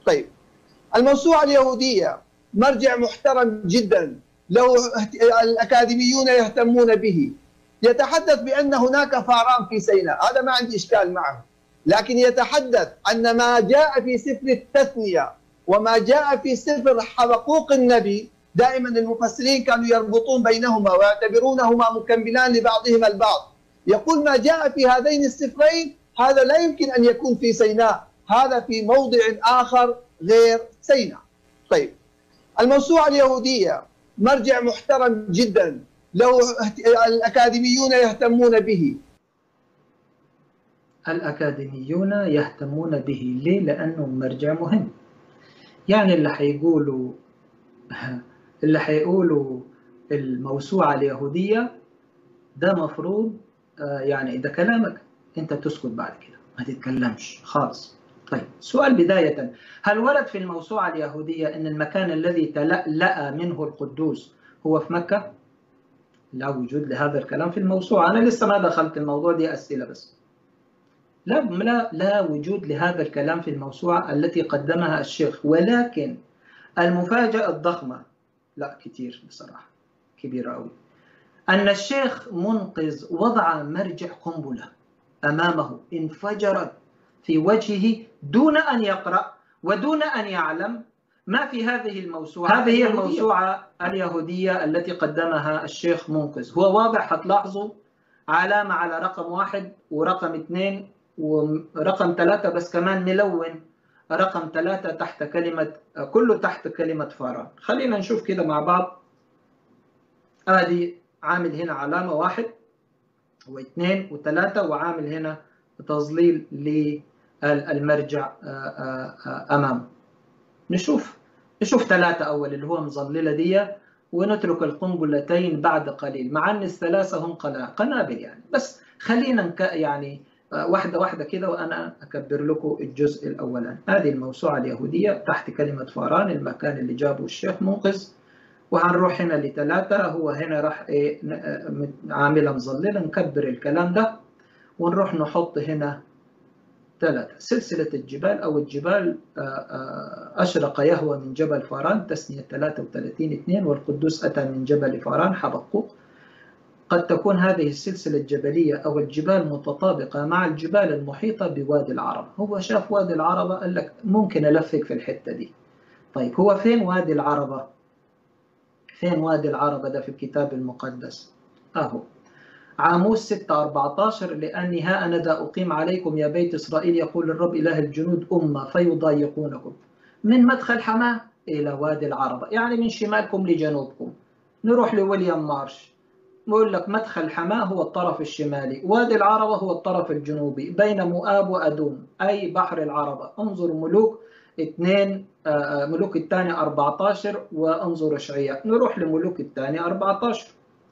طيب الموسوعة اليهودية مرجع محترم جدا له الأكاديميون يهتمون به يتحدث بأن هناك فاران في سيناء هذا ما عندي إشكال معه لكن يتحدث أن ما جاء في سفر التثنية وما جاء في سفر حقوق النبي دائما المفسرين كانوا يربطون بينهما ويعتبرونهما مكملان لبعضهما البعض يقول ما جاء في هذين السفرين هذا لا يمكن أن يكون في سيناء هذا في موضع آخر غير سيناء طيب الموسوعة اليهودية مرجع محترم جدا له الأكاديميون يهتمون به الأكاديميون يهتمون به ليه؟ لأنه مرجع مهم يعني اللي حيقولوا اللي حيقولوا الموسوعة اليهودية ده مفروض يعني إذا كلامك أنت تسكت بعد كده ما تتكلمش خالص طيب سؤال بداية هل ورد في الموسوعة اليهودية أن المكان الذي تلألأ منه القدوس هو في مكة؟ لا وجود لهذا الكلام في الموسوعة أنا لسه ما دخلت الموضوع دي أسئلة بس لا لا لا وجود لهذا الكلام في الموسوعة التي قدمها الشيخ ولكن المفاجأة الضخمة لا كتير بصراحة كبيرة أوي أن الشيخ منقذ وضع مرجع قنبلة أمامه انفجرت في وجهه دون أن يقرأ ودون أن يعلم ما في هذه الموسوعة هذه هي الموسوعة اليهودية التي قدمها الشيخ منقذ هو واضح هتلاحظوا علامة على رقم واحد ورقم اثنين ورقم ثلاثة بس كمان ملون رقم ثلاثة تحت كلمة كله تحت كلمة فاران خلينا نشوف كده مع بعض ادي عامل هنا علامة واحد واثنين وثلاثة وعامل هنا تظليل للمرجع أمامه نشوف نشوف ثلاثة أول اللي هو مظللة دي ونترك القنبلتين بعد قليل مع أن الثلاثة هم قنابل يعني بس خلينا يعني واحدة واحدة كده وأنا أكبر لكم الجزء الأولاني هذه الموسوعة اليهودية تحت كلمة فاران المكان اللي جابه الشيخ منقذ وهنروح هنا لثلاثة هو هنا راح إيه عاملة مظللة نكبر الكلام ده ونروح نحط هنا ثلاثة سلسلة الجبال أو الجبال أشرق يهوى من جبل فاران تسنية 33 2 والقدوس أتى من جبل فاران حبقوق قد تكون هذه السلسلة الجبلية أو الجبال متطابقة مع الجبال المحيطة بوادي العرب هو شاف وادي العربة قال لك ممكن ألفق في الحتة دي طيب هو فين وادي العربة فين وادي العربة ده في الكتاب المقدس أهو عاموس 6 14 لأني ها أنا ذا أقيم عليكم يا بيت إسرائيل يقول الرب إله الجنود أمة فيضايقونكم من مدخل حماه إلى وادي العربة يعني من شمالكم لجنوبكم نروح لويليام مارش بقول لك مدخل حماه هو الطرف الشمالي وادي العربة هو الطرف الجنوبي بين مؤاب وأدوم أي بحر العربة انظر ملوك اثنين ملوك الثاني 14 وانظر اشعياء نروح لملوك الثاني 14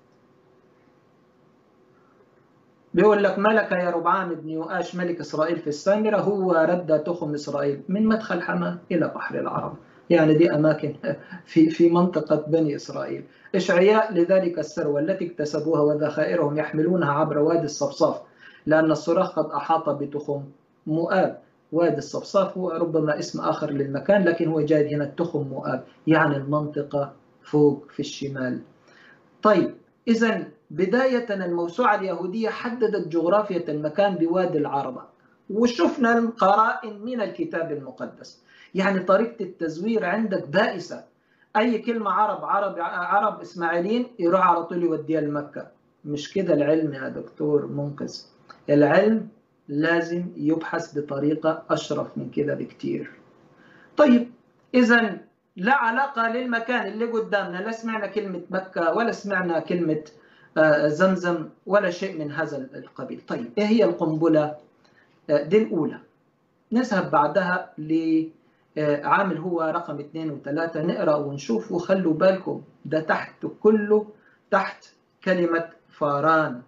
بيقول لك ملك يا ربعام بن يؤاش ملك اسرائيل في السامره هو رد تخم اسرائيل من مدخل حماه الى بحر العرب يعني دي اماكن في في منطقه بني اسرائيل اشعياء لذلك الثروه التي اكتسبوها وذخائرهم يحملونها عبر وادي الصفصاف لان الصراخ قد احاط بتخم مؤاب وادي الصفصاف هو ربما اسم آخر للمكان لكن هو جاي هنا التخم مؤاب يعني المنطقة فوق في الشمال طيب إذا بداية الموسوعة اليهودية حددت جغرافية المكان بوادي العربة وشفنا القرائن من الكتاب المقدس يعني طريقة التزوير عندك بائسة أي كلمة عرب عرب عرب إسماعيليين يروح على طول يوديها لمكة مش كده العلم يا دكتور منقذ العلم لازم يبحث بطريقة أشرف من كده بكتير طيب إذا لا علاقة للمكان اللي قدامنا لا سمعنا كلمة مكة ولا سمعنا كلمة زمزم ولا شيء من هذا القبيل طيب إيه هي القنبلة دي الأولى نذهب بعدها لعامل هو رقم اثنين وثلاثة نقرأ ونشوف وخلوا بالكم ده تحت كله تحت كلمة فاران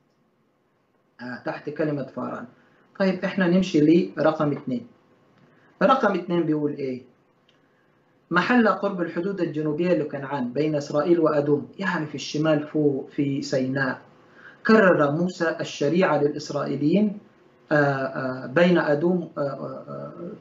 تحت كلمة فاران طيب احنا نمشي لرقم اثنين رقم اثنين بيقول ايه محل قرب الحدود الجنوبية لكنعان بين إسرائيل وأدوم يعني في الشمال فوق في سيناء كرر موسى الشريعة للإسرائيليين بين أدوم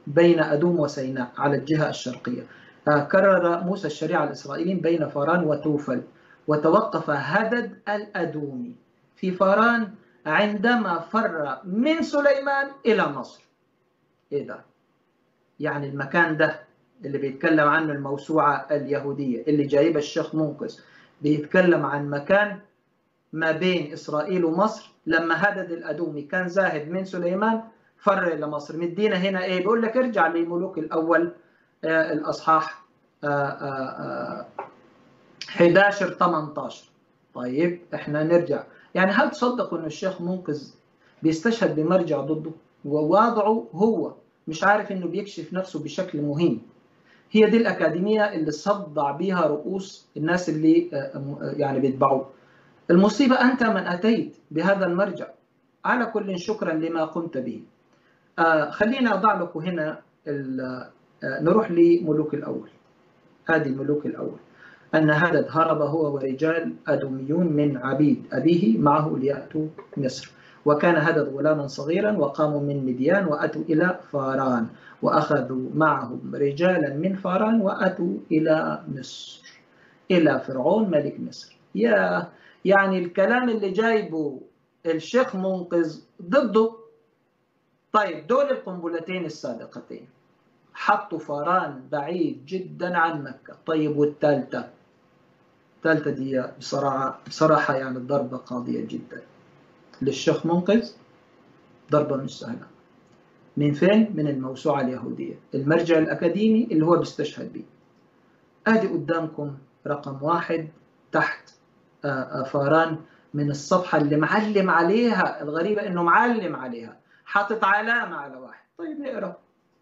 بين أدوم وسيناء على الجهة الشرقية كرر موسى الشريعة الإسرائيليين بين فاران وتوفل وتوقف هدد الأدومي في فاران عندما فر من سليمان إلى مصر إيه ده؟ يعني المكان ده اللي بيتكلم عنه الموسوعة اليهودية اللي جايبه الشيخ منقذ بيتكلم عن مكان ما بين إسرائيل ومصر لما هدد الأدومي كان زاهد من سليمان فر إلى مصر مدينا هنا إيه بيقول لك ارجع لملوك الأول آه الأصحاح آه آه 11 18 طيب احنا نرجع يعني هل تصدقوا ان الشيخ منقذ بيستشهد بمرجع ضده وواضعه هو مش عارف انه بيكشف نفسه بشكل مهم هي دي الأكاديمية اللي صدع بيها رؤوس الناس اللي يعني بيتبعوه المصيبة أنت من أتيت بهذا المرجع على كل شكرا لما قمت به آه خلينا أضع لكم هنا آه نروح لملوك الأول هذه الملوك الأول أن هدد هرب هو ورجال أدوميون من عبيد أبيه معه ليأتوا مصر وكان هدد غلاما صغيرا وقاموا من مديان وأتوا إلى فاران وأخذوا معهم رجالا من فاران وأتوا إلى مصر إلى فرعون ملك مصر يا يعني الكلام اللي جايبه الشيخ منقذ ضده طيب دول القنبلتين السابقتين حطوا فاران بعيد جدا عن مكة طيب والثالثة الثالثة دي بصراحة بصراحة يعني ضربة قاضية جدا للشيخ منقذ ضربة مش سهلة من فين؟ من الموسوعة اليهودية المرجع الأكاديمي اللي هو بيستشهد به أدي قدامكم رقم واحد تحت فاران من الصفحة اللي معلم عليها الغريبة إنه معلم عليها حاطط علامة على واحد طيب نقرأ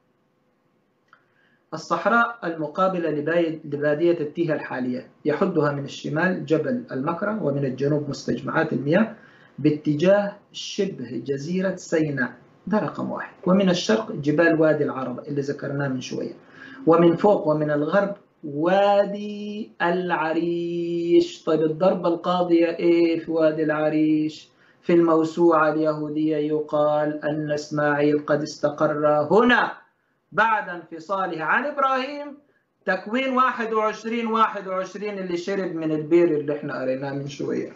الصحراء المقابلة لبادية التيهة الحالية يحدها من الشمال جبل المكرة ومن الجنوب مستجمعات المياه باتجاه شبه جزيرة سيناء ده رقم واحد ومن الشرق جبال وادي العربة اللي ذكرناه من شوية ومن فوق ومن الغرب وادي العريش طيب الضربة القاضية ايه في وادي العريش في الموسوعة اليهودية يقال أن إسماعيل قد استقر هنا بعد انفصاله عن إبراهيم تكوين 21 21 اللي شرب من البير اللي احنا قريناه من شوية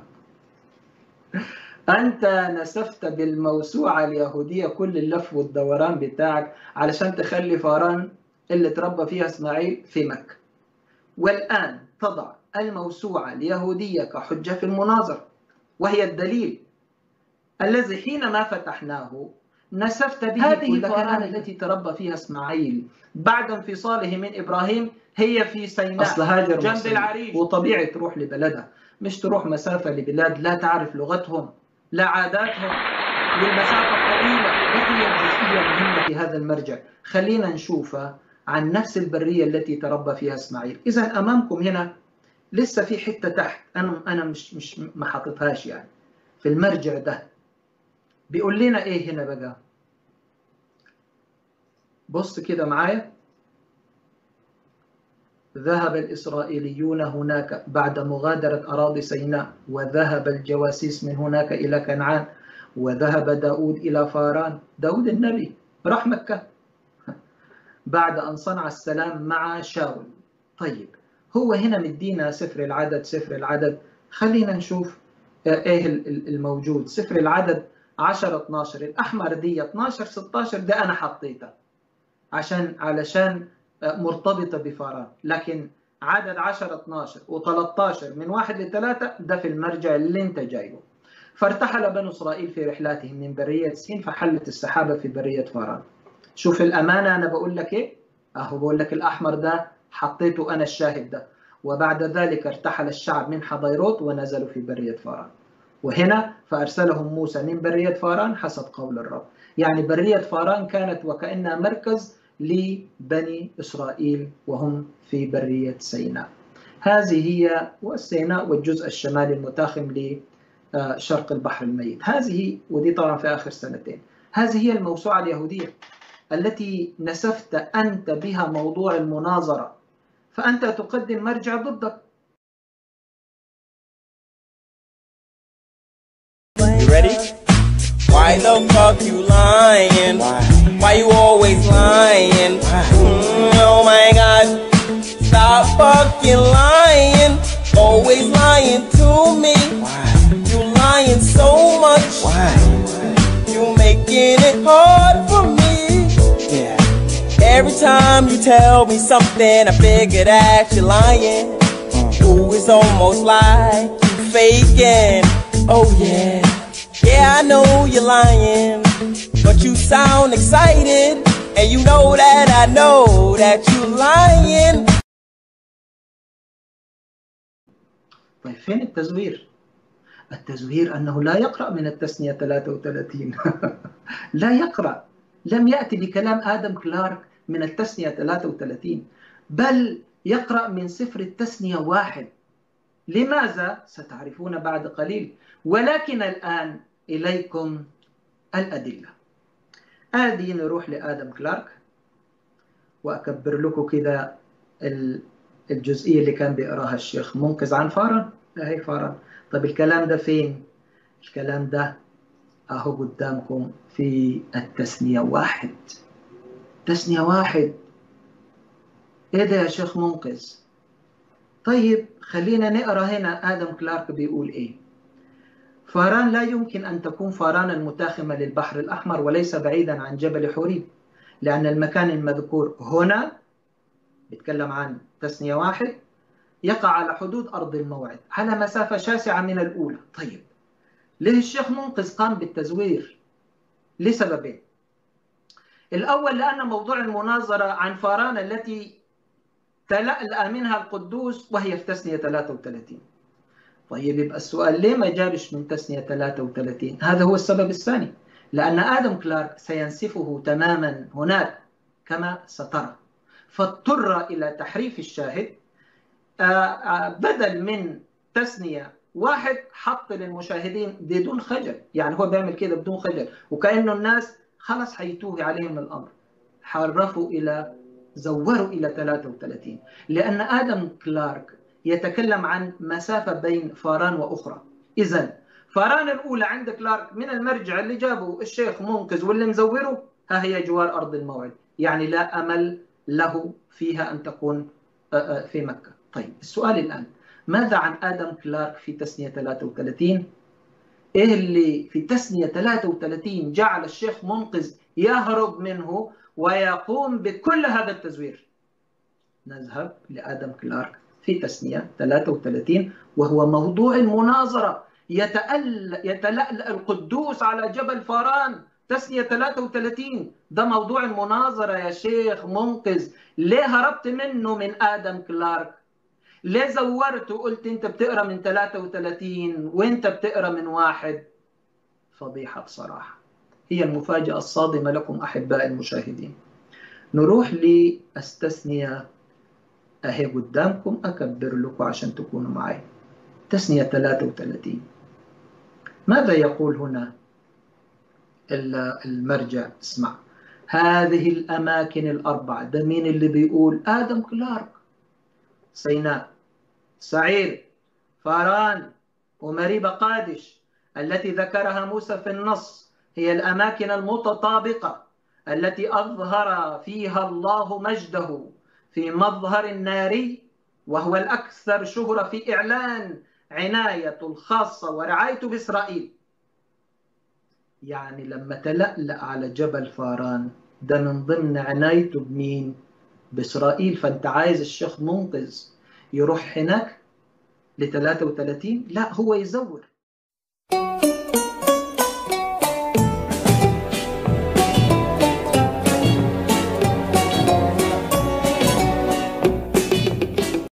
أنت نسفت بالموسوعة اليهودية كل اللف والدوران بتاعك علشان تخلي فاران اللي تربى فيها إسماعيل في مكة والآن تضع الموسوعة اليهودية كحجة في المناظرة وهي الدليل الذي حينما فتحناه نسفت به هذه فاران التي تربى فيها إسماعيل بعد انفصاله من إبراهيم هي في سيناء أصل هاجر جنب العريش وطبيعي تروح لبلدها مش تروح مسافة لبلاد لا تعرف لغتهم لا عاداتهم والمسافة الطويلة هي الجزئية المهمة في هذا المرجع خلينا نشوفها عن نفس البرية التي تربى فيها إسماعيل إذا أمامكم هنا لسه في حتة تحت أنا أنا مش مش ما حاططهاش يعني في المرجع ده بيقول لنا إيه هنا بقى بص كده معايا ذهب الإسرائيليون هناك بعد مغادرة أراضي سيناء وذهب الجواسيس من هناك إلى كنعان وذهب داود إلى فاران داود النبي راح مكة بعد أن صنع السلام مع شاول طيب هو هنا مدينا سفر العدد سفر العدد خلينا نشوف ايه الموجود سفر العدد 10 12 الاحمر دي 12 16 ده انا حطيتها عشان علشان مرتبطه بفاران لكن عدد 10 12 و13 من واحد لثلاثة ده في المرجع اللي انت جايبه فارتحل بنو اسرائيل في رحلاتهم من بريه سين فحلت السحابه في بريه فاران شوف الامانه انا بقول لك ايه اهو بقول لك الاحمر ده حطيته انا الشاهد ده وبعد ذلك ارتحل الشعب من حضيروت ونزلوا في بريه فاران وهنا فارسلهم موسى من بريه فاران حسب قول الرب يعني بريه فاران كانت وكانها مركز لبني اسرائيل وهم في بريه سيناء هذه هي والسيناء والجزء الشمالي المتاخم لشرق البحر الميت هذه ودي طبعا في اخر سنتين هذه هي الموسوعه اليهوديه التي نسفت انت بها موضوع المناظره فانت تقدم مرجع ضدك You ready? Why the fuck you lying? Why you always lying? fucking lying, always lying to me. Why? You lying so much. Why? You making it hard for me. Yeah. Every time you tell me something, I figure that you're lying. Mm. Ooh, it's almost like you faking. Oh yeah. Yeah, I know you're lying, but you sound excited. And you know that I know that you lying طيب فين التزوير؟ التزوير أنه لا يقرأ من التسنية 33 لا يقرأ لم يأتي بكلام آدم كلارك من التسنية 33 بل يقرأ من سفر التسنية واحد لماذا؟ ستعرفون بعد قليل ولكن الآن إليكم الأدلة ادي نروح لادم كلارك واكبر لكم كذا الجزئيه اللي كان بيقراها الشيخ منقذ عن فارن هي فارن طيب الكلام ده فين الكلام ده اهو قدامكم في التثنيه واحد تثنيه واحد ايه ده يا شيخ منقذ طيب خلينا نقرا هنا ادم كلارك بيقول ايه فاران لا يمكن أن تكون فارانا متاخمة للبحر الأحمر وليس بعيدا عن جبل حوريب لأن المكان المذكور هنا بيتكلم عن تسنية واحد يقع على حدود أرض الموعد على مسافة شاسعة من الأولى طيب ليه الشيخ منقذ قام بالتزوير لسببين الأول لأن موضوع المناظرة عن فاران التي تلألأ منها القدوس وهي في تسنية 33 طيب يبقى السؤال ليه ما جابش من تسنية 33 هذا هو السبب الثاني لأن آدم كلارك سينسفه تماما هناك كما سترى فاضطر إلى تحريف الشاهد آه، آه، بدل من تسنية واحد حط للمشاهدين بدون خجل يعني هو بيعمل كده بدون خجل وكأنه الناس خلص حيتوه عليهم الأمر حرفوا إلى زوروا إلى 33 لأن آدم كلارك يتكلم عن مسافة بين فاران وأخرى إذا فاران الأولى عند كلارك من المرجع اللي جابه الشيخ منقذ واللي مزوره ها هي جوار أرض الموعد يعني لا أمل له فيها أن تكون في مكة طيب السؤال الآن ماذا عن آدم كلارك في تسنية 33 إيه اللي في تسنية 33 جعل الشيخ منقذ يهرب منه ويقوم بكل هذا التزوير نذهب لآدم كلارك في تسنية 33 وهو موضوع المناظرة يتأل يتلألأ القدوس على جبل فاران تسنية 33 ده موضوع المناظرة يا شيخ منقذ ليه هربت منه من آدم كلارك ليه زورت وقلت انت بتقرا من 33 وانت بتقرا من واحد فضيحة بصراحة هي المفاجأة الصادمة لكم أحباء المشاهدين نروح لأستثنية اهي قدامكم اكبر لكم عشان تكونوا معي تسنية 33 ماذا يقول هنا المرجع اسمع هذه الأماكن الأربعة ده مين اللي بيقول آدم كلارك سيناء سعير فاران ومريبة قادش التي ذكرها موسى في النص هي الأماكن المتطابقة التي أظهر فيها الله مجده في مظهر ناري وهو الأكثر شهرة في إعلان عنايته الخاصة ورعايته بإسرائيل يعني لما تلألأ على جبل فاران ده من ضمن عنايته بمين؟ بإسرائيل فأنت عايز الشيخ منقذ يروح هناك ل 33 لا هو يزور